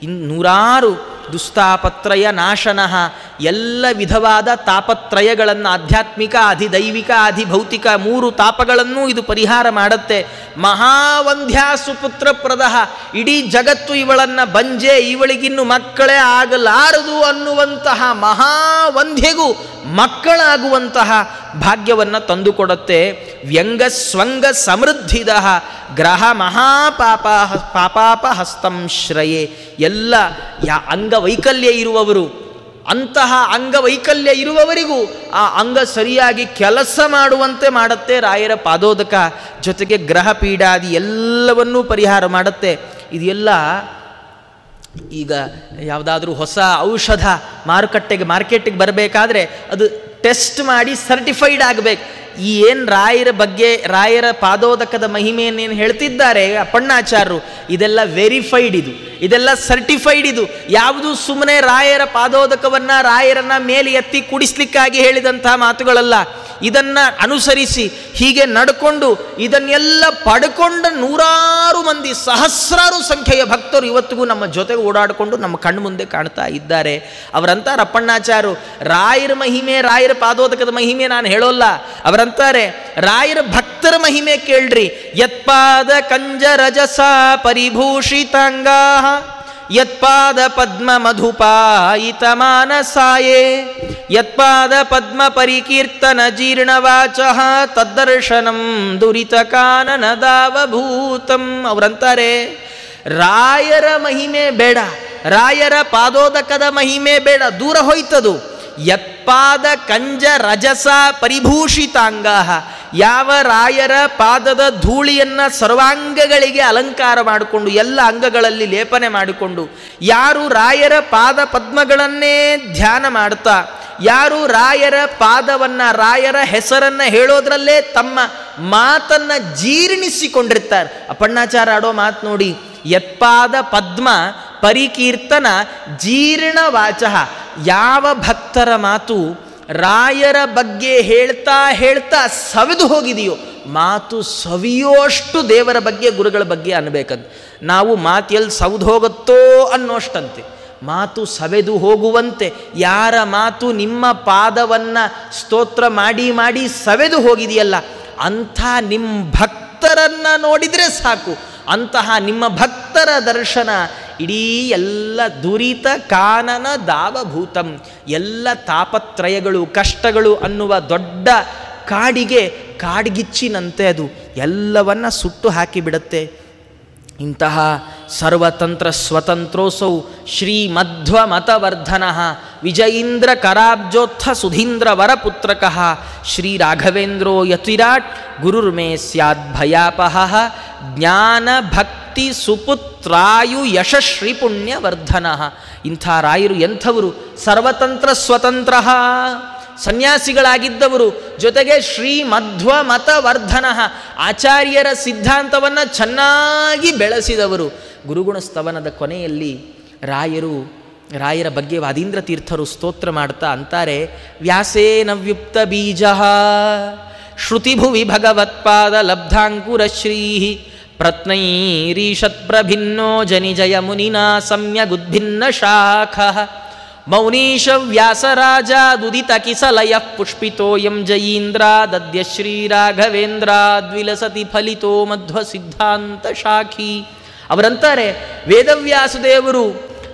ಇನ್ ನೂರಾರು ದುಸ್ತಾಪತ್ರಯ ನಾಶನಃ ಎಲ್ಲ ವಿಧವಾದ ತಾಪತ್ರಯಗಳನ್ನು ಆಧ್ಯಾತ್ಮಿಕ ಅಧಿದೈವಿಕ ಅಧಿಭೌತಿಕ ಮೂರು ತಾಪಗಳನ್ನೂ ಇದು ಪರಿಹಾರ ಮಾಡುತ್ತೆ ಮಹಾವಂದ್ಯಾ ಸುಪುತ್ರ ಪ್ರದಹ ಇಡೀ ಜಗತ್ತು ಇವಳನ್ನು ಬಂಜೆ ಇವಳಿಗಿನ್ನು ಮಕ್ಕಳೇ ಆಗಲಾರದು ಅನ್ನುವಂತಹ ಮಹಾವಂಧ್ಯೆಗೂ ಮಕ್ಕಳಾಗುವಂತಹ ಭಾಗ್ಯವನ್ನು ತಂದುಕೊಡುತ್ತೆ ವ್ಯಂಗ ಸ್ವಂಗ ಸಮೃದ್ಧಿದ ಗ್ರಹ ಮಹಾಪಾಪ ಪಾಪಾಪ ಹಸ್ತಂ ಶ್ರಯೆ ಎಲ್ಲ ಯಾ ಅಂಗವೈಕಲ್ಯ ಇರುವವರು ಅಂತಹ ಅಂಗವೈಕಲ್ಯ ಇರುವವರಿಗೂ ಆ ಅಂಗ ಸರಿಯಾಗಿ ಕೆಲಸ ಮಾಡುವಂತೆ ಮಾಡುತ್ತೆ ರಾಯರ ಪಾದೋದಕ ಜೊತೆಗೆ ಗ್ರಹ ಪೀಡಾದಿ ಎಲ್ಲವನ್ನೂ ಪರಿಹಾರ ಮಾಡುತ್ತೆ ಇದೆಲ್ಲ ಈಗ ಯಾವುದಾದ್ರೂ ಹೊಸ ಔಷಧ ಮಾರುಕಟ್ಟೆಗೆ ಮಾರ್ಕೆಟಿಗೆ ಬರಬೇಕಾದ್ರೆ ಅದು ಟೆಸ್ಟ್ ಮಾಡಿ ಸರ್ಟಿಫೈಡ್ ಆಗಬೇಕು ಈ ಏನು ರಾಯರ ಬಗ್ಗೆ ರಾಯರ ಪಾದೋದಕದ ಮಹಿಮೆಯನ್ನೇನು ಹೇಳ್ತಿದ್ದಾರೆ ಅಪ್ಪಣ್ಣಾಚಾರ್ಯರು ಇದೆಲ್ಲ ವೆರಿಫೈಡ್ ಇದು ಇದೆಲ್ಲ ಸರ್ಟಿಫೈಡ್ ಇದು ಯಾವುದು ಸುಮ್ಮನೆ ರಾಯರ ಪಾದೋದಕವನ್ನು ರಾಯರನ್ನ ಮೇಲೆ ಎತ್ತಿ ಕುಡಿಸ್ಲಿಕ್ಕಾಗಿ ಹೇಳಿದಂತಹ ಮಾತುಗಳಲ್ಲ ಇದನ್ನು ಅನುಸರಿಸಿ ಹೀಗೆ ನಡ್ಕೊಂಡು ಇದನ್ನೆಲ್ಲ ಪಡ್ಕೊಂಡ ನೂರಾರು ಮಂದಿ ಸಹಸ್ರಾರು ಸಂಖ್ಯೆಯ ಭಕ್ತರು ಇವತ್ತಿಗೂ ನಮ್ಮ ಜೊತೆಗೆ ಓಡಾಡಿಕೊಂಡು ನಮ್ಮ ಕಣ್ಣು ಮುಂದೆ ಕಾಣ್ತಾ ಇದ್ದಾರೆ ಅವರಂತಾರೆ ಅಪ್ಪಣ್ಣಾಚಾರು ರಾಯರ ಮಹಿಮೆ ರಾಯರ ಪಾದೋದಕದ ಮಹಿಮೆ ನಾನು ಹೇಳೋಲ್ಲ ಅವರಂತಾರೆ ರಾಯರ ಭಕ್ತರ ಮಹಿಮೆ ಕೇಳ್ರಿ ಯತ್ಪಾದ ಕಂಜ ರಜಸ ಪರಿಭೂಷಿತಾಂಗಾ ಯತ್ಪಾದ ಪದ್ಮ ಮಧುಪಾಯಿತ ಮಾನಸಾಯೇ ಯತ್ಪಾದ ಪದ್ಮ ಪರಿಕೀರ್ತನ ಜೀರ್ಣವಾಚ ತದ್ದರ್ಶನಂ ದುರಿತ ಕಾನನದಾವಭೂತಂ ಅವರಂತಾರೆ ರಾಯರ ಮಹಿಮೆ ಬೇಡ ರಾಯರ ಪಾದೋದಕದ ಮಹಿಮೆ ಬೇಡ ದೂರ ಹೋಯ್ತದು ಯತ್ಪಾದ ಕಂಜ ರಜಸ ಪರಿಭೂಷಿತಾಂಗ ಯಾವ ರಾಯರ ಪಾದದ ಧೂಳಿಯನ್ನು ಸರ್ವಾಂಗಗಳಿಗೆ ಅಲಂಕಾರ ಮಾಡಿಕೊಂಡು ಎಲ್ಲ ಅಂಗಗಳಲ್ಲಿ ಲೇಪನೆ ಮಾಡಿಕೊಂಡು ಯಾರು ರಾಯರ ಪಾದ ಪದ್ಮಗಳನ್ನೇ ಧ್ಯಾನ ಮಾಡ್ತಾ ಯಾರು ರಾಯರ ಪಾದವನ್ನು ರಾಯರ ಹೆಸರನ್ನು ಹೇಳೋದ್ರಲ್ಲೇ ತಮ್ಮ ಮಾತನ್ನು ಜೀರ್ಣಿಸಿಕೊಂಡಿರ್ತಾರೆ ಅಪ್ಪಣ್ಣಾಚಾರ ಆಡೋ ಮಾತು ನೋಡಿ ಯತ್ಪಾದ ಪದ್ಮ ಪರಿಕೀರ್ತನ ಜೀರ್ಣವಾಚ ಯಾವ ಭಕ್ತರ ಮಾತು ರಾಯರ ಬಗ್ಗೆ ಹೇಳ್ತಾ ಹೇಳ್ತಾ ಸವಿದು ಹೋಗಿದೆಯೋ ಮಾತು ಸವಿಯೋಷ್ಟು ದೇವರ ಬಗ್ಗೆ ಗುರುಗಳ ಬಗ್ಗೆ ಅನ್ಬೇಕಂತ ನಾವು ಮಾತು ಎಲ್ಲಿ ಸವಿದು ಹೋಗುತ್ತೋ ಅನ್ನೋಷ್ಟಂತೆ ಮಾತು ಸವೆದು ಹೋಗುವಂತೆ ಯಾರ ಮಾತು ನಿಮ್ಮ ಪಾದವನ್ನು ಸ್ತೋತ್ರ ಮಾಡಿ ಮಾಡಿ ಸವೆದು ಹೋಗಿದೆಯಲ್ಲ ಅಂಥ ನಿಮ್ಮ ಭಕ್ತರನ್ನು ನೋಡಿದರೆ ಸಾಕು ಅಂತಹ ನಿಮ್ಮ ಭಕ್ತರ ದರ್ಶನ ಇಡೀ ಎಲ್ಲ ದುರಿತ ಕಾನನ ದಾವಭೂತಂ ಎಲ್ಲ ತಾಪತ್ರಯಗಳು ಕಷ್ಟಗಳು ಅನ್ನುವ ದೊಡ್ಡ ಕಾಡಿಗೆ ಕಾಡ್ಗಿಚ್ಚಿನಂತೆ ಅದು ಎಲ್ಲವನ್ನ ಸುಟ್ಟು ಹಾಕಿಬಿಡುತ್ತೆ ಇಂತಹ ಸರ್ವತಂತ್ರ ಸ್ವತಂತ್ರೋಸೌ ಶ್ರೀ ಮಧ್ವ ಮತವರ್ಧನ ವಿಜಯೀಂದ್ರ ಕರಾಬ್ಜೋತ್ಥ ಸುಧೀಂದ್ರ ವರಪುತ್ರಕ ಶ್ರೀ ರಾಘವೇಂದ್ರೋ ಯತಿರಾಟ್ ಗುರುರ್ಮೇ ಸ್ಯಾದ್ ಭಯಾಪಹ ಜ್ಞಾನ ಭಕ್ತಿ ಸುಪುತ್ರಾಯು ಯಶಶ್ರೀ ಪುಣ್ಯವರ್ಧನ ಇಂಥ ರಾಯರು ಎಂಥವರು ಸರ್ವತಂತ್ರ ಸ್ವತಂತ್ರ ಸನ್ಯಾಸಿಗಳಾಗಿದ್ದವರು ಜೊತೆಗೆ ಶ್ರೀ ಮಧ್ವ ಮತವರ್ಧನ ಆಚಾರ್ಯರ ಸಿದ್ಧಾಂತವನ್ನು ಚೆನ್ನಾಗಿ ಬೆಳೆಸಿದವರು ಗುರುಗುಣ ಸ್ತವನದ ಕೊನೆಯಲ್ಲಿ ರಾಯರು ರಾಯರ ಬಗ್ಗೆ ವಾದೀಂದ್ರ ತೀರ್ಥರು ಸ್ತೋತ್ರ ಮಾಡ್ತಾ ಅಂತಾರೆ ವ್ಯಾಸೇನ ವ್ಯುಕ್ತ ಬೀಜ ಶ್ರುತಿಭುವಿ ಭಗವತ್ಪಾದ ಲಬ್ಧಾಂಕುರಶ್ರೀ ಪ್ರತ್ನೈರೀಷತ್ಪ್ರಭಿನ್ನೋ ಜನಿಜಯ ಮುನಿನಾ ಸಮ್ಯಗುದ್ಭಿನ್ನ ಶಾಖ ಮೌನೀಶ ವ್ಯಾಸರಾಜಾದುದಿತ ಕಿಸಲಯ ಪುಷ್ಪಿತೋಯಂ ಜಯೀಂದ್ರ ದದ್ಯ ಶ್ರೀರಾಘವೇಂದ್ರಾದ್ವಿಲಸತಿ ಫಲಿತೋ ಮಧ್ವ ಸಿದ್ಧಾಂತ ಶಾಖಿ ಅವರಂತಾರೆ ವೇದವ್ಯಾಸದೇವರು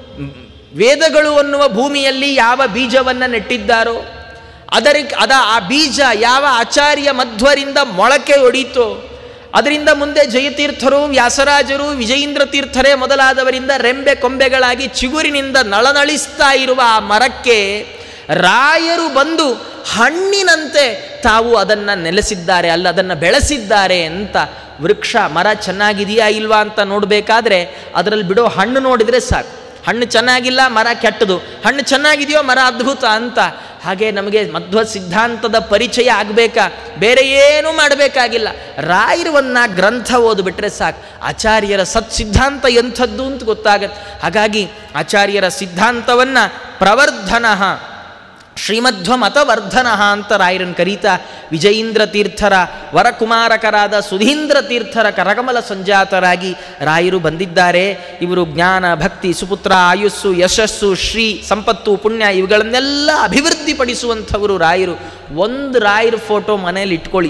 ವೇದಗಳು ಅನ್ನುವ ಭೂಮಿಯಲ್ಲಿ ಯಾವ ಬೀಜವನ್ನು ನೆಟ್ಟಿದ್ದಾರೋ ಅದರ ಅದ ಆ ಬೀಜ ಯಾವ ಆಚಾರ್ಯ ಮಧ್ವರಿಂದ ಮೊಳಕೆ ಒಡೀತೋ ಅದರಿಂದ ಮುಂದೆ ಜಯತೀರ್ಥರು ವ್ಯಾಸರಾಜರು ವಿಜಯೀಂದ್ರ ತೀರ್ಥರೇ ಮೊದಲಾದವರಿಂದ ರೆಂಬೆ ಕೊಂಬೆಗಳಾಗಿ ಚಿಗುರಿನಿಂದ ನಳನಳಿಸ್ತಾ ಇರುವ ಆ ಮರಕ್ಕೆ ರಾಯರು ಬಂದು ಹಣ್ಣಿನಂತೆ ತಾವು ಅದನ್ನು ನೆಲೆಸಿದ್ದಾರೆ ಅಲ್ಲ ಅದನ್ನು ಬೆಳೆಸಿದ್ದಾರೆ ಅಂತ ವೃಕ್ಷ ಮರ ಚೆನ್ನಾಗಿದೆಯಾ ಇಲ್ವಾ ಅಂತ ನೋಡಬೇಕಾದ್ರೆ ಅದರಲ್ಲಿ ಬಿಡೋ ಹಣ್ಣು ನೋಡಿದರೆ ಸಾಕು ಹಣ್ಣು ಚೆನ್ನಾಗಿಲ್ಲ ಮರ ಕೆಟ್ಟದು ಹಣ್ಣು ಚೆನ್ನಾಗಿದೆಯೋ ಮರ ಅದ್ಭುತ ಅಂತ ಹಾಗೆ ನಮಗೆ ಮಧ್ವ ಸಿದ್ಧಾಂತದ ಪರಿಚಯ ಆಗಬೇಕಾ ಬೇರೆ ಏನೂ ಮಾಡಬೇಕಾಗಿಲ್ಲ ರಾಯರವನ್ನ ಗ್ರಂಥ ಓದಿಬಿಟ್ರೆ ಸಾಕು ಆಚಾರ್ಯರ ಸತ್ಸಿದ್ಧಾಂತ ಎಂಥದ್ದು ಅಂತ ಗೊತ್ತಾಗತ್ತೆ ಹಾಗಾಗಿ ಆಚಾರ್ಯರ ಸಿದ್ಧಾಂತವನ್ನು ಪ್ರವರ್ಧನ ಶ್ರೀಮಧ್ವ ಮತವರ್ಧನ ಅಂತ ರಾಯರನ್ನು ಕರೀತಾ ವಿಜಯೀಂದ್ರ ತೀರ್ಥರ ವರಕುಮಾರಕರಾದ ಸುಧೀಂದ್ರ ತೀರ್ಥರ ಕರಕಮಲ ಸಂಜಾತರಾಗಿ ರಾಯರು ಬಂದಿದ್ದಾರೆ ಇವರು ಜ್ಞಾನ ಭಕ್ತಿ ಸುಪುತ್ರ ಆಯುಸ್ಸು ಯಶಸ್ಸು ಶ್ರೀ ಸಂಪತ್ತು ಪುಣ್ಯ ಇವುಗಳನ್ನೆಲ್ಲ ಅಭಿವೃದ್ಧಿಪಡಿಸುವಂಥವರು ರಾಯರು ಒಂದು ರಾಯರ ಫೋಟೋ ಮನೇಲಿ ಇಟ್ಕೊಳ್ಳಿ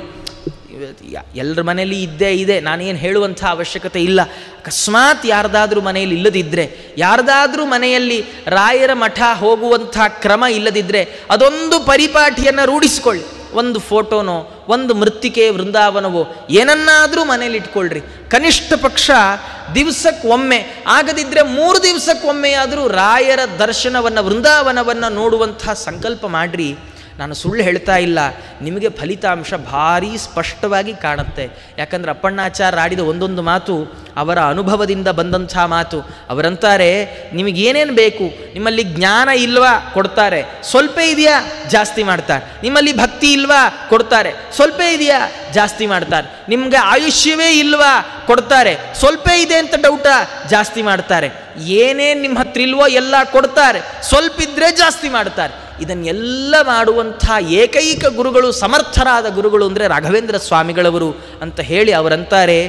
ಎಲ್ಲರ ಮನೆಯಲ್ಲಿ ಇದ್ದೇ ಇದೆ ನಾನೇನು ಹೇಳುವಂಥ ಅವಶ್ಯಕತೆ ಇಲ್ಲ ಅಕಸ್ಮಾತ್ ಯಾರ್ದಾದ್ರೂ ಮನೆಯಲ್ಲಿ ಇಲ್ಲದಿದ್ದರೆ ಯಾರ್ದಾದ್ರೂ ಮನೆಯಲ್ಲಿ ರಾಯರ ಮಠ ಹೋಗುವಂಥ ಕ್ರಮ ಇಲ್ಲದಿದ್ದರೆ ಅದೊಂದು ಪರಿಪಾಠಿಯನ್ನು ರೂಢಿಸ್ಕೊಳ್ಳಿ ಒಂದು ಫೋಟೋನೋ ಒಂದು ಮೃತ್ತಿಕೆ ವೃಂದಾವನವೋ ಏನನ್ನಾದರೂ ಮನೇಲಿ ಇಟ್ಕೊಳ್ರಿ ಕನಿಷ್ಠ ಪಕ್ಷ ದಿವಸಕ್ಕೆ ಒಮ್ಮೆ ಆಗದಿದ್ದರೆ ಮೂರು ದಿವಸಕ್ಕೊಮ್ಮೆ ಆದರೂ ರಾಯರ ದರ್ಶನವನ್ನು ವೃಂದಾವನವನ್ನು ನೋಡುವಂಥ ಸಂಕಲ್ಪ ಮಾಡ್ರಿ ನಾನು ಸುಳ್ಳು ಹೇಳ್ತಾ ಇಲ್ಲ ನಿಮಗೆ ಫಲಿತಾಂಶ ಭಾರೀ ಸ್ಪಷ್ಟವಾಗಿ ಕಾಣುತ್ತೆ ಯಾಕಂದ್ರೆ ಅಪ್ಪಣ್ಣಾಚಾರ್ಯ ಆಡಿದ ಒಂದೊಂದು ಮಾತು ಅವರ ಅನುಭವದಿಂದ ಬಂದಂಥ ಮಾತು ಅವರಂತಾರೆ ನಿಮಗೇನೇನು ಬೇಕು ನಿಮ್ಮಲ್ಲಿ ಜ್ಞಾನ ಇಲ್ವಾ ಕೊಡ್ತಾರೆ ಸ್ವಲ್ಪ ಇದೆಯಾ ಜಾಸ್ತಿ ಮಾಡ್ತಾರೆ ನಿಮ್ಮಲ್ಲಿ ಭಕ್ತಿ ಇಲ್ವಾ ಕೊಡ್ತಾರೆ ಸ್ವಲ್ಪ ಇದೆಯಾ ಜಾಸ್ತಿ ಮಾಡ್ತಾರೆ ನಿಮಗೆ ಆಯುಷ್ಯವೇ ಇಲ್ವಾ ಕೊಡ್ತಾರೆ ಸ್ವಲ್ಪ ಇದೆ ಅಂತ ಡೌಟ ಜಾಸ್ತಿ ಮಾಡ್ತಾರೆ ಏನೇನು ನಿಮ್ಮ ಹತ್ರ ಇಲ್ವೋ ಎಲ್ಲ ಕೊಡ್ತಾರೆ ಸ್ವಲ್ಪ ಇದ್ದರೆ ಜಾಸ್ತಿ ಮಾಡ್ತಾರೆ ಇದನ್ನೆಲ್ಲ ಮಾಡುವಂಥ ಏಕೈಕ ಗುರುಗಳು ಸಮರ್ಥರಾದ ಗುರುಗಳು ಅಂದರೆ ರಾಘವೇಂದ್ರ ಸ್ವಾಮಿಗಳವರು ಅಂತ ಹೇಳಿ ಅವರಂತಾರೆ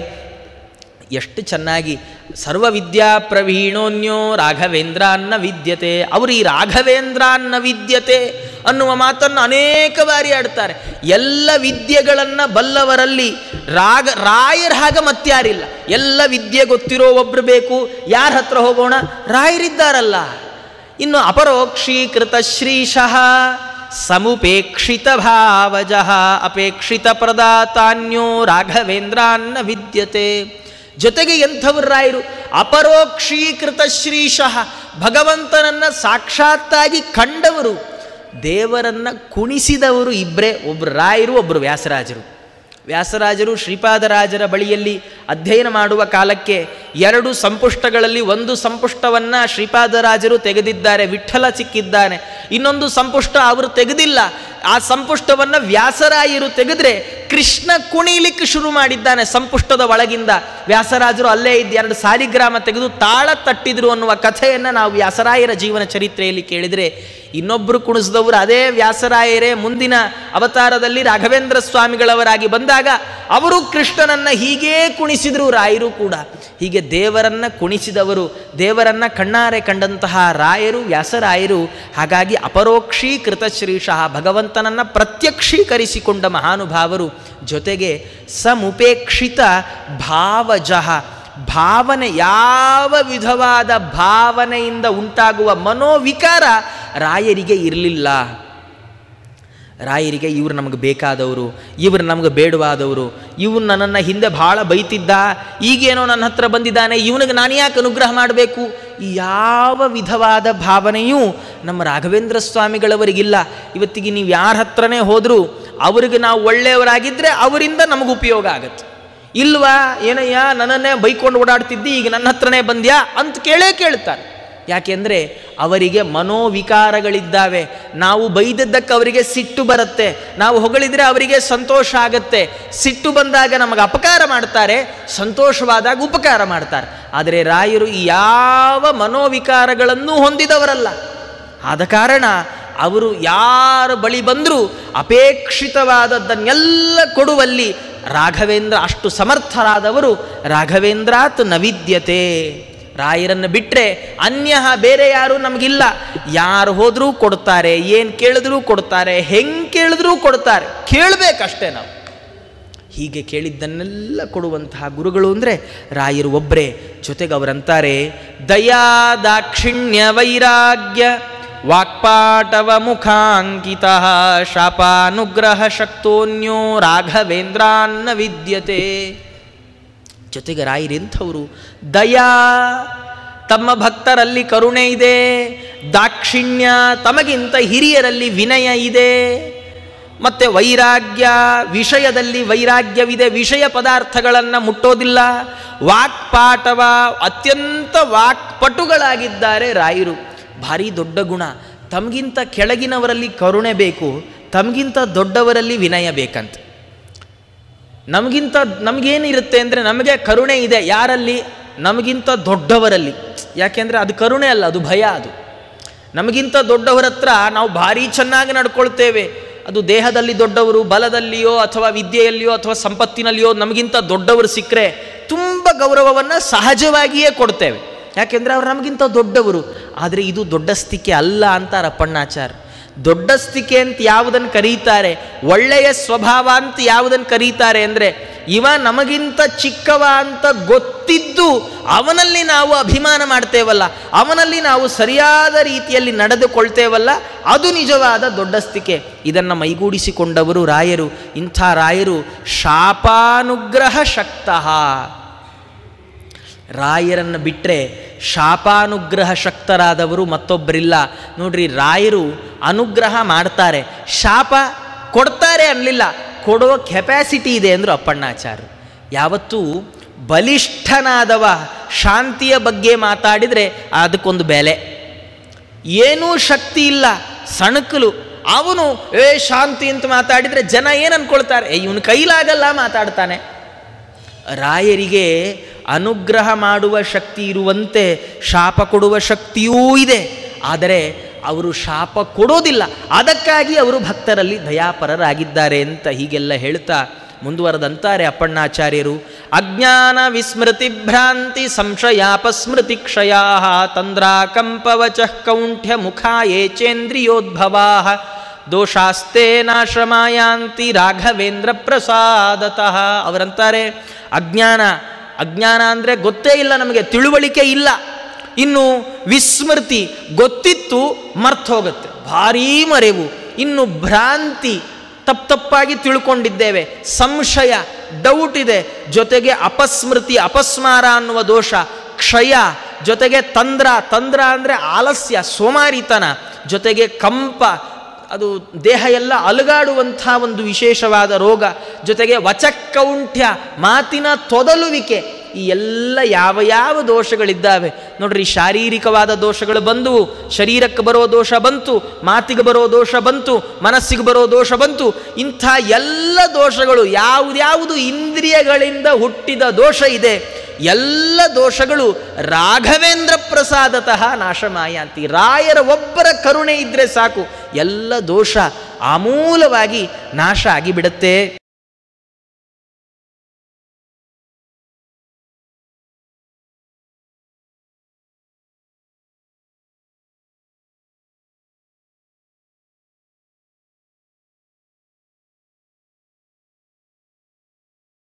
ಎಷ್ಟು ಚೆನ್ನಾಗಿ ಸರ್ವವಿದ್ಯಾ ಪ್ರವೀಣೋನ್ಯೋ ರಾಘವೇಂದ್ರ ಅನ್ನ ವಿದ್ಯತೆ ಅವರು ಈ ರಾಘವೇಂದ್ರ ಅನ್ನ ವಿದ್ಯತೆ ಅನ್ನುವ ಮಾತನ್ನು ಅನೇಕ ಬಾರಿ ಆಡ್ತಾರೆ ಎಲ್ಲ ವಿದ್ಯೆಗಳನ್ನು ಬಲ್ಲವರಲ್ಲಿ ರಾಗ ರಾಯರ ಹಾಗೆ ಮತ್ಯಾರಿಲ್ಲ ಎಲ್ಲ ವಿದ್ಯೆ ಗೊತ್ತಿರೋ ಒಬ್ರು ಬೇಕು ಯಾರ ಹತ್ರ ಹೋಗೋಣ ರಾಯರಿದ್ದಾರಲ್ಲ ಇನ್ನು ಅಪರೋಕ್ಷೀಕೃತ ಶ್ರೀಶಃ ಸಮುಪೇಕ್ಷಿತ ಭಾವಜಃ ಅಪೇಕ್ಷಿತ ಪ್ರದಾತಾನ್ಯೋ ರಾಘವೇಂದ್ರಾನ್ನ ವಿದ್ಯತೆ ಜೊತೆಗೆ ಎಂಥವ್ರು ರಾಯರು ಅಪರೋಕ್ಷೀಕೃತ ಶ್ರೀಶಃ ಭಗವಂತನನ್ನ ಸಾಕ್ಷಾತ್ತಾಗಿ ಕಂಡವರು ದೇವರನ್ನ ಕುಣಿಸಿದವರು ಇಬ್ಬರೇ ಒಬ್ಬರು ರಾಯರು ಒಬ್ಬರು ವ್ಯಾಸರಾಜರು ವ್ಯಾಸರಾಜರು ಶ್ರೀಪಾದರಾಜರ ಬಳಿಯಲ್ಲಿ ಅಧ್ಯಯನ ಮಾಡುವ ಕಾಲಕ್ಕೆ ಎರಡು ಸಂಪುಷ್ಟಗಳಲ್ಲಿ ಒಂದು ಸಂಪುಷ್ಟವನ್ನು ಶ್ರೀಪಾದರಾಜರು ತೆಗೆದಿದ್ದಾರೆ ವಿಠಲ ಸಿಕ್ಕಿದ್ದಾನೆ ಇನ್ನೊಂದು ಸಂಪುಷ್ಟ ಅವರು ತೆಗೆದಿಲ್ಲ ಆ ಸಂಪುಷ್ಟವನ್ನು ವ್ಯಾಸರಾಯರು ತೆಗೆದ್ರೆ ಕೃಷ್ಣ ಕುಣಿಲಿಕ್ಕೆ ಶುರು ಮಾಡಿದ್ದಾನೆ ಸಂಪುಷ್ಟದ ಒಳಗಿಂದ ವ್ಯಾಸರಾಜರು ಅಲ್ಲೇ ಇದ್ದು ಎರಡು ಸಾಲಿಗ್ರಾಮ ತೆಗೆದು ತಾಳ ತಟ್ಟಿದ್ರು ಅನ್ನುವ ಕಥೆಯನ್ನು ನಾವು ವ್ಯಾಸರಾಯರ ಜೀವನ ಚರಿತ್ರೆಯಲ್ಲಿ ಕೇಳಿದರೆ ಇನ್ನೊಬ್ಬರು ಕುಣಿಸಿದವರು ಅದೇ ವ್ಯಾಸರಾಯರೇ ಮುಂದಿನ ಅವತಾರದಲ್ಲಿ ರಾಘವೇಂದ್ರ ಸ್ವಾಮಿಗಳವರಾಗಿ ಬಂದಾಗ ಅವರು ಕೃಷ್ಣನನ್ನ ಹೀಗೇ ಕುಣಿಸಿದ್ರು ರಾಯರು ಕೂಡ ಹೀಗೆ ದೇವರನ್ನ ಕುಣಿಸಿದವರು ದೇವರನ್ನ ಕಣ್ಣಾರೆ ಕಂಡಂತಹ ರಾಯರು ವ್ಯಾಸರಾಯರು ಹಾಗಾಗಿ ಅಪರೋಕ್ಷೀಕೃತ ಶ್ರೀಶಃ ಭಗವಂತನನ್ನ ಪ್ರತ್ಯಕ್ಷೀಕರಿಸಿಕೊಂಡ ಮಹಾನುಭಾವರು ಜೊತೆಗೆ ಸಮುಪೇಕ್ಷಿತ ಭಾವಜಃ ಭಾವನೆ ಯಾವ ವಿಧವಾದ ಭಾವನೆಯಿಂದ ಉಂಟಾಗುವ ಮನೋವಿಕಾರ ರಾಯರಿಗೆ ಇರಲಿಲ್ಲ ರಾಯರಿಗೆ ಇವರು ನಮಗೆ ಬೇಕಾದವರು ಇವರು ನಮಗೆ ಬೇಡವಾದವರು ಇವ್ರು ನನ್ನನ್ನು ಹಿಂದೆ ಭಾಳ ಬೈತಿದ್ದ ಈಗೇನೋ ನನ್ನ ಹತ್ರ ಬಂದಿದ್ದಾನೆ ಇವನಿಗೆ ನಾನು ಯಾಕೆ ಅನುಗ್ರಹ ಮಾಡಬೇಕು ಯಾವ ವಿಧವಾದ ಭಾವನೆಯೂ ನಮ್ಮ ರಾಘವೇಂದ್ರ ಸ್ವಾಮಿಗಳವರಿಗಿಲ್ಲ ಇವತ್ತಿಗೆ ನೀವು ಯಾರ ಹತ್ರನೇ ಹೋದರೂ ಅವರಿಗೆ ನಾವು ಒಳ್ಳೆಯವರಾಗಿದ್ದರೆ ಅವರಿಂದ ನಮಗೆ ಉಪಯೋಗ ಆಗತ್ತೆ ಇಲ್ವಾ ಏನಯ್ಯ ನನ್ನನ್ನೇ ಬೈಕೊಂಡು ಓಡಾಡ್ತಿದ್ದಿ ಈಗ ನನ್ನ ಹತ್ರನೇ ಬಂದ್ಯಾ ಅಂತ ಕೇಳೇ ಕೇಳ್ತಾರೆ ಯಾಕೆಂದರೆ ಅವರಿಗೆ ಮನೋವಿಕಾರಗಳಿದ್ದಾವೆ ನಾವು ಬೈದದ್ದಕ್ಕೆ ಅವರಿಗೆ ಸಿಟ್ಟು ಬರುತ್ತೆ ನಾವು ಹೊಗಳಿದ್ರೆ ಅವರಿಗೆ ಸಂತೋಷ ಆಗತ್ತೆ ಸಿಟ್ಟು ಬಂದಾಗ ನಮಗೆ ಅಪಕಾರ ಮಾಡ್ತಾರೆ ಸಂತೋಷವಾದಾಗ ಉಪಕಾರ ಮಾಡ್ತಾರೆ ಆದರೆ ರಾಯರು ಈ ಯಾವ ಮನೋವಿಕಾರಗಳನ್ನೂ ಹೊಂದಿದವರಲ್ಲ ಆದ ಕಾರಣ ಅವರು ಯಾರ ಬಳಿ ಬಂದರೂ ಅಪೇಕ್ಷಿತವಾದದ್ದನ್ನೆಲ್ಲ ಕೊಡುವಲ್ಲಿ ರಾಘವೇಂದ್ರ ಅಷ್ಟು ಸಮರ್ಥರಾದವರು ರಾಘವೇಂದ್ರಾತ್ ನವಿದ್ಯತೆ ರಾಯರನ್ನು ಬಿಟ್ಟರೆ ಅನ್ಯ ಬೇರೆ ಯಾರು ನಮಗಿಲ್ಲ ಯಾರು ಹೋದರೂ ಕೊಡ್ತಾರೆ ಏನು ಕೇಳಿದ್ರೂ ಕೊಡ್ತಾರೆ ಹೆಂಗೆ ಕೇಳಿದ್ರೂ ಕೊಡ್ತಾರೆ ಕೇಳಬೇಕಷ್ಟೇ ನಾವು ಹೀಗೆ ಕೇಳಿದ್ದನ್ನೆಲ್ಲ ಕೊಡುವಂತಹ ಗುರುಗಳು ಅಂದರೆ ರಾಯರು ಒಬ್ಬರೇ ಜೊತೆಗೆ ಅವರಂತಾರೆ ದಯಾ ದಾಕ್ಷಿಣ್ಯ ವೈರಾಗ್ಯ ವಾಕ್ಪಾಟವ ಮುಖಾಂಕಿತ ಶಾಪಾನುಗ್ರಹ ಶಕ್ತೋನ್ಯೋ ರಾಘವೇಂದ್ರಾನ್ನ ವಿದ್ಯತೆ ಜೊತೆಗೆ ರಾಯರೆಂಥವರು ದಯಾ ತಮ್ಮ ಭಕ್ತರಲ್ಲಿ ಕರುಣೆ ಇದೆ ದಾಕ್ಷಿಣ್ಯ ತಮಗಿಂತ ಹಿರಿಯರಲ್ಲಿ ವಿನಯ ಇದೆ ಮತ್ತು ವೈರಾಗ್ಯ ವಿಷಯದಲ್ಲಿ ವೈರಾಗ್ಯವಿದೆ ವಿಷಯ ಪದಾರ್ಥಗಳನ್ನು ಮುಟ್ಟೋದಿಲ್ಲ ವಾಕ್ಪಾಟವ ಅತ್ಯಂತ ವಾಕ್ಪಟುಗಳಾಗಿದ್ದಾರೆ ರಾಯರು ಭಾರಿ ದೊಡ್ಡ ಗುಣ ತಮಗಿಂತ ಕೆಳಗಿನವರಲ್ಲಿ ಕರುಣೆ ಬೇಕು ತಮಗಿಂತ ದೊಡ್ಡವರಲ್ಲಿ ವಿನಯ ಬೇಕಂತ ನಮಗಿಂತ ನಮಗೇನಿರುತ್ತೆ ಅಂದರೆ ನಮಗೆ ಕರುಣೆ ಇದೆ ಯಾರಲ್ಲಿ ನಮಗಿಂತ ದೊಡ್ಡವರಲ್ಲಿ ಯಾಕೆಂದರೆ ಅದು ಕರುಣೆ ಅಲ್ಲ ಅದು ಭಯ ಅದು ನಮಗಿಂತ ದೊಡ್ಡವರ ಹತ್ರ ನಾವು ಭಾರಿ ಚೆನ್ನಾಗಿ ನಡ್ಕೊಳ್ತೇವೆ ಅದು ದೇಹದಲ್ಲಿ ದೊಡ್ಡವರು ಬಲದಲ್ಲಿಯೋ ಅಥವಾ ವಿದ್ಯೆಯಲ್ಲಿಯೋ ಅಥವಾ ಸಂಪತ್ತಿನಲ್ಲಿಯೋ ನಮಗಿಂತ ದೊಡ್ಡವರು ಸಿಕ್ಕರೆ ತುಂಬ ಗೌರವವನ್ನು ಸಹಜವಾಗಿಯೇ ಕೊಡ್ತೇವೆ ಯಾಕೆಂದರೆ ಅವ್ರು ನಮಗಿಂತ ದೊಡ್ಡವರು ಆದರೆ ಇದು ದೊಡ್ಡಸ್ತಿಕೆ ಅಲ್ಲ ಅಂತಾರೆ ಅಪ್ಪಣ್ಣಾಚಾರ್ ದೊಡ್ಡಸ್ತಿಕೆ ಅಂತ ಯಾವುದನ್ನು ಕರೀತಾರೆ ಒಳ್ಳೆಯ ಸ್ವಭಾವ ಅಂತ ಯಾವುದನ್ನು ಕರೀತಾರೆ ಅಂದರೆ ಇವ ನಮಗಿಂತ ಚಿಕ್ಕವ ಅಂತ ಗೊತ್ತಿದ್ದು ಅವನಲ್ಲಿ ನಾವು ಅಭಿಮಾನ ಮಾಡ್ತೇವಲ್ಲ ಅವನಲ್ಲಿ ನಾವು ಸರಿಯಾದ ರೀತಿಯಲ್ಲಿ ನಡೆದುಕೊಳ್ತೇವಲ್ಲ ಅದು ನಿಜವಾದ ದೊಡ್ಡಸ್ತಿಕೆ ಇದನ್ನು ಮೈಗೂಡಿಸಿಕೊಂಡವರು ರಾಯರು ಇಂಥ ರಾಯರು ಶಾಪಾನುಗ್ರಹ ಶಕ್ತಃ ರಾಯರನ್ನು ಬಿಟ್ಟರೆ ಶಾಪಾನುಗ್ರಹ ಶಕ್ತರಾದವರು ಮತ್ತೊಬ್ಬರಿಲ್ಲ ನೋಡ್ರಿ ರಾಯರು ಅನುಗ್ರಹ ಮಾಡ್ತಾರೆ ಶಾಪ ಕೊಡ್ತಾರೆ ಅನ್ನಲಿಲ್ಲ ಕೊಡೋ ಕೆಪ್ಯಾಸಿಟಿ ಇದೆ ಅಂದರು ಅಪ್ಪಣ್ಣಾಚಾರ್ಯರು ಯಾವತ್ತೂ ಬಲಿಷ್ಠನಾದವ ಶಾಂತಿಯ ಬಗ್ಗೆ ಮಾತಾಡಿದರೆ ಅದಕ್ಕೊಂದು ಬೆಲೆ ಏನೂ ಶಕ್ತಿ ಇಲ್ಲ ಸಣಕಲು ಅವನು ಏ ಶಾಂತಿ ಅಂತ ಮಾತಾಡಿದರೆ ಜನ ಏನು ಅನ್ಕೊಳ್ತಾರೆ ಏ ಇವನು ಕೈಲಾಗಲ್ಲ ಮಾತಾಡ್ತಾನೆ ರಾಯರಿಗೆ ಅನುಗ್ರಹ ಮಾಡುವ ಶಕ್ತಿ ಇರುವಂತೆ ಶಾಪ ಕೊಡುವ ಶಕ್ತಿಯೂ ಇದೆ ಆದರೆ ಅವರು ಶಾಪ ಕೊಡೋದಿಲ್ಲ ಅದಕ್ಕಾಗಿ ಅವರು ಭಕ್ತರಲ್ಲಿ ದಯಾಪರರಾಗಿದ್ದಾರೆ ಅಂತ ಹೀಗೆಲ್ಲ ಹೇಳ್ತಾ ಮುಂದುವರೆದಂತಾರೆ ಅಪ್ಪಣ್ಣಾಚಾರ್ಯರು ಅಜ್ಞಾನ ವಿಸ್ಮೃತಿ ಭ್ರಾಂತಿ ಸಂಶಯಾಪಸ್ಮೃತಿ ಕ್ಷಯಾ ತಂದ್ರಾಕಂಪವಚ ಕೌಂಠ್ಯ ಮುಖಾಯೇ ಚೇಂದ್ರಿಯೋದ್ಭವಾ ದೋಷಾಸ್ತೆ ನಾಶ್ರಮಾಯಾಂತಿ ರಾಘವೇಂದ್ರ ಪ್ರಸಾದತಃ ಅವರಂತಾರೆ ಅಜ್ಞಾನ ಅಜ್ಞಾನ ಅಂದರೆ ಗೊತ್ತೇ ಇಲ್ಲ ನಮಗೆ ತಿಳುವಳಿಕೆ ಇಲ್ಲ ಇನ್ನು ವಿಸ್ಮೃತಿ ಗೊತ್ತಿತ್ತು ಮರ್ತೋಗುತ್ತೆ ಭಾರೀ ಮರೆವು ಇನ್ನು ಭ್ರಾಂತಿ ತಪ್ಪು ತಪ್ಪಾಗಿ ತಿಳ್ಕೊಂಡಿದ್ದೇವೆ ಸಂಶಯ ಡೌಟ್ ಇದೆ ಜೊತೆಗೆ ಅಪಸ್ಮೃತಿ ಅಪಸ್ಮಾರ ಅನ್ನುವ ದೋಷ ಕ್ಷಯ ಜೊತೆಗೆ ತಂದ್ರ ತಂದ್ರ ಅಂದರೆ ಆಲಸ್ಯ ಸೋಮಾರಿತನ ಜೊತೆಗೆ ಕಂಪ ಅದು ದೇಹ ಎಲ್ಲ ಅಲುಗಾಡುವಂಥ ಒಂದು ವಿಶೇಷವಾದ ರೋಗ ಜೊತೆಗೆ ವಚಕ್ಕೌಂಠ್ಯ ಮಾತಿನ ತೊದಲುವಿಕೆ ಈ ಎಲ್ಲ ಯಾವ ಯಾವ ದೋಷಗಳಿದ್ದಾವೆ ನೋಡ್ರಿ ಶಾರೀರಿಕವಾದ ದೋಷಗಳು ಬಂದುವು ಶರೀರಕ್ಕೆ ಬರೋ ದೋಷ ಬಂತು ಮಾತಿಗೆ ಬರೋ ದೋಷ ಬಂತು ಮನಸ್ಸಿಗೆ ಬರೋ ದೋಷ ಬಂತು ಇಂಥ ಎಲ್ಲ ದೋಷಗಳು ಯಾವುದ್ಯಾವುದು ಇಂದ್ರಿಯಗಳಿಂದ ಹುಟ್ಟಿದ ದೋಷ ಇದೆ ಎಲ್ಲ ದೋಷಗಳು ರಾಘವೇಂದ್ರ ಪ್ರಸಾದತಃ ನಾಶಮಾಯಾಂತಿ ರಾಯರ ಒಬ್ಬರ ಕರುಣೆ ಇದ್ದರೆ ಸಾಕು ಎಲ್ಲ ದೋಷ ಆಮೂಲವಾಗಿ ನಾಶ ಆಗಿಬಿಡುತ್ತೆ